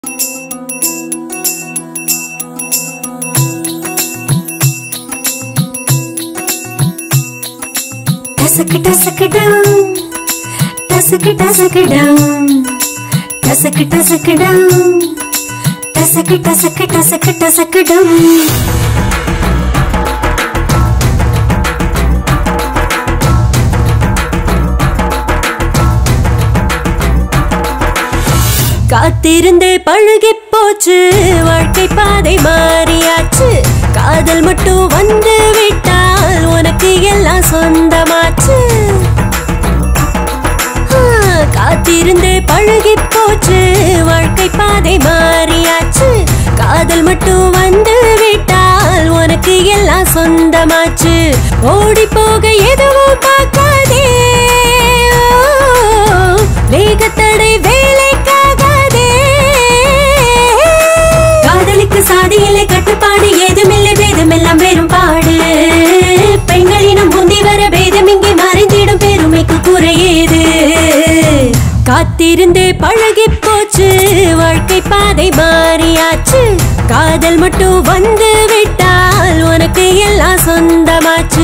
டசக்கு டசக்கு டம் டசக்கு டசக்கு டம் டசக்கு டசக்கு டம் டசக்கு டசக்கு டசக்கு டசக்கு டம் காத்திருந்தே பழகி போச்சு வாழ்க்கை பாதை மாறியாச்சு காதல் மட்டும் வந்து விட்டால் உனக்கு எல்லாம் சொந்தமாச்சு ஆ, காத்திருந்தே பழகி போச்சு வாழ்க்கை பாதை மாறியாச்சு காதல் மட்டும் வந்து விட்டால் உனக்கு எல்லாம் சொந்தமாச்சு ஓடி போக எதுவும் பார்க்காதே வேகத்தடை வேலைக்காகாதே காதலுக்கு சாதியில்லை கட்டுப்பாடு ஏதுமில்லை பேதமெல்லாம் வெறும் பாடு பெண்களினம் முந்தி வர பேதம் இங்கே மறைந்திடும் பெருமைக்கு குறையேது காத்திருந்தே பழகி போச்சு வாழ்க்கை பாதை மாறியாச்சு காதல் மட்டும் வந்து விட்டால் உனக்கு எல்லாம் சொந்தமாச்சு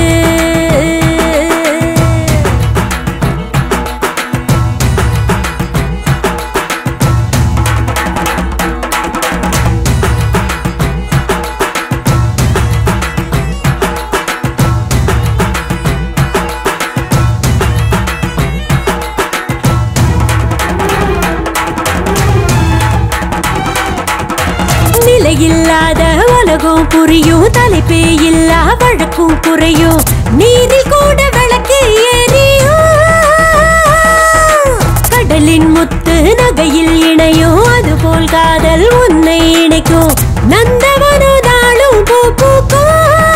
நிலையில்லாத உலகம் புரியும் தலைப்பே இல்லா வழக்கும் குறையும் நீரில் கூட விளக்கு எரியும் கடலின் முத்து நகையில் இணையும் அதுபோல் காதல் உன்னை இணைக்கும் நந்தவனு நாளும் பூ பூக்கும்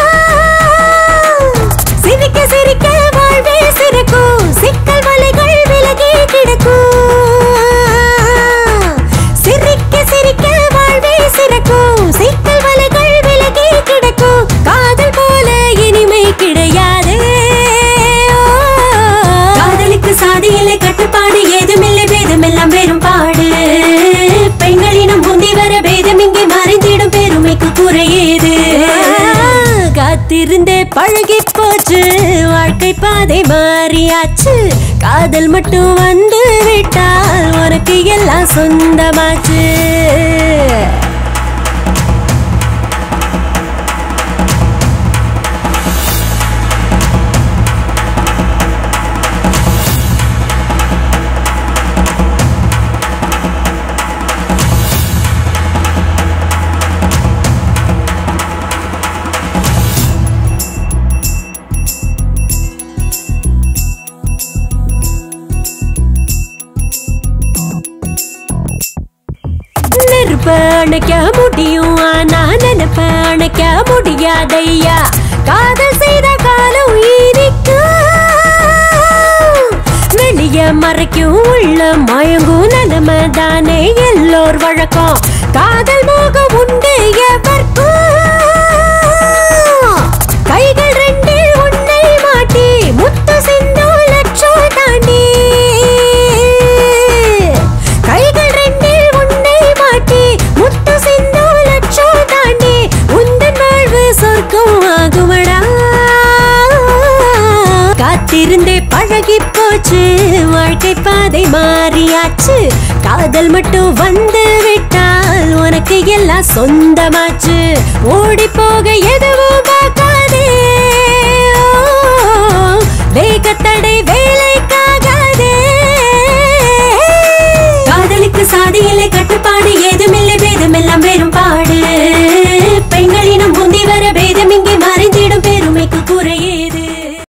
சிரிக்க சிரிக்க வாழ்வே சிறக்கும் சிக்கல் வலைகள் விலகி கிடக்கும் சிரிக்க சிரிக்க வாழ்வே சிறக்கும் சிக்கல் வலைகள் விலகி கிடக்கும் காதல் போல இனிமை கிடையாது காதலுக்கு சாதியில்லை கட்டுப்பாடு ஏதுமில்லை பேதமெல்லாம் வெறும் பாடு பெண்களினம் முந்தி வர பேதம் இங்கே மறைந்திடும் பெருமைக்கு குறையேது காத்திருந்தே பழகி போச்சு வாழ்க்கை பாதை மாறியாச்சு காதல் மட்டும் வந்து விட்டால் உனக்கு எல்லாம் சொந்தமாச்சு நெருப்ப அணைக்க முடியும் ஆனா நினைப்ப அணைக்க முடியாதையா காதல் செய்த காலம் இனிக்கும் வெளிய மறைக்கும் உள்ள மயங்கும் நிலைமை தானே எல்லோர் வழக்கம் காதல் மோகம் உண்டு எவர்க்கும் கைகள் ரெண்டில் உன்னை மாட்டி முத்து சிந்தும் லட்சம் தாண்டி கைகள் ரெண்டில் உன்னை மாட்டி முத்து சிந்தும் லட்சம் தாண்டி உந்தன் வாழ்வு சொர்க்கம் ஆகுமடா காத்திருந்தே பழகி போச்சு வாழ்க்கை பாதை மாறியாச்சு காதல் மட்டும் வந்து விட்டால் உனக்கு எல்லாம் சொந்தமாச்சு ஓடி போக எது